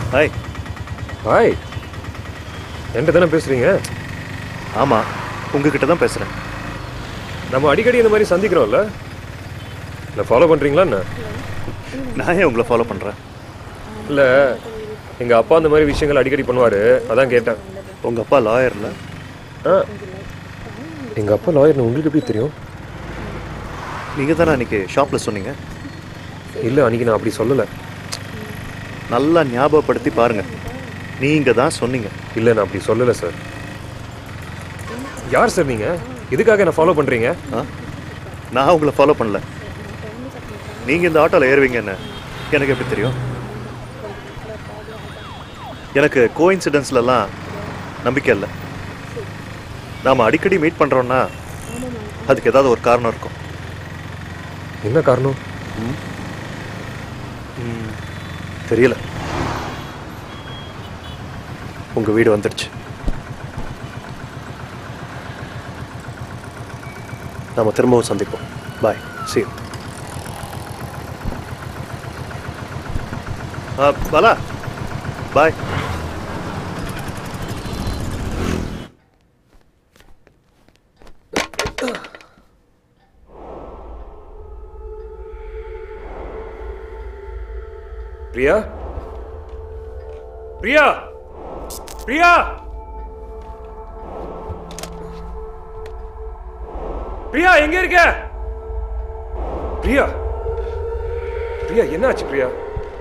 hi hi என்கிட்ட தானே பேசுறீங்க ஆமாம் உங்ககிட்ட தான் பேசுகிறேன் நம்ம அடிக்கடி இந்த மாதிரி சந்திக்கிறோம்ல இல்லை ஃபாலோ பண்ணுறீங்களா என்ன நான் ஏன் உங்களை ஃபாலோ பண்ணுறேன் இல்லை எங்கள் அப்பா அந்த மாதிரி விஷயங்கள் அடிக்கடி பண்ணுவார் அதான் கேட்டேன் உங்கள் அப்பா லாயர்ல ஆ எங்கள் அப்பா லாயர்னு உங்களுக்கு எப்படி தெரியும் நீங்கள் தானே அன்றைக்கி ஷாப்பில் சொன்னீங்க இல்லை அன்றைக்கி நான் அப்படி சொல்லலை நல்லா ஞாபகப்படுத்தி பாருங்கள் நீங்கள் தான் சொன்னீங்க இல்லை நான் அப்படி சொல்லலை சார் யார் சார் நீங்கள் எதுக்காக என்ன ஃபாலோ பண்ணுறீங்க ஆ நான் உங்களை ஃபாலோ பண்ணல நீங்கள் இந்த ஆட்டோவில் ஏறுவீங்கன்னு எனக்கு எப்படி தெரியும் எனக்கு கோயின்சிடென்ஸ்லலாம் நம்பிக்கை இல்லை நாம் அடிக்கடி மீட் பண்ணுறோன்னா அதுக்கு ஏதாவது ஒரு காரணம் இருக்கும் என்ன காரணம் ம், தெரியல உங்கள் வீடு வந்துடுச்சு நாம திரும்பவும் சந்திப்போம் பாய் see you ஆ பாலா பாய் பிரியா பிரியா பிரியா பிரியா எங்க இருக்க பிரியா பிரியா என்னாச்சு பிரியா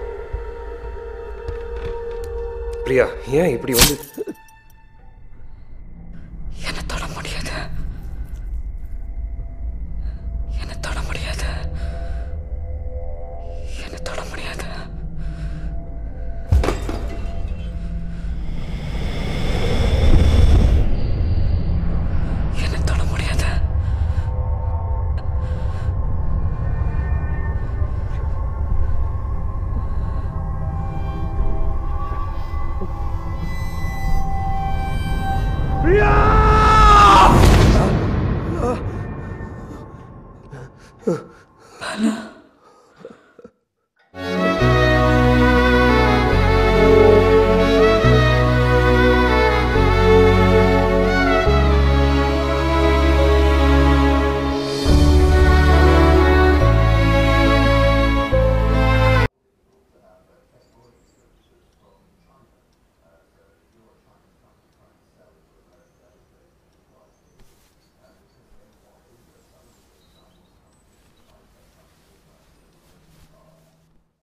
பிரியா ஏன் இப்படி வந்து என்ன தொட முடியாது என்ன தொட முடியாது என்ன தொட முடியாது என்ன தொட முடியாது பிரியா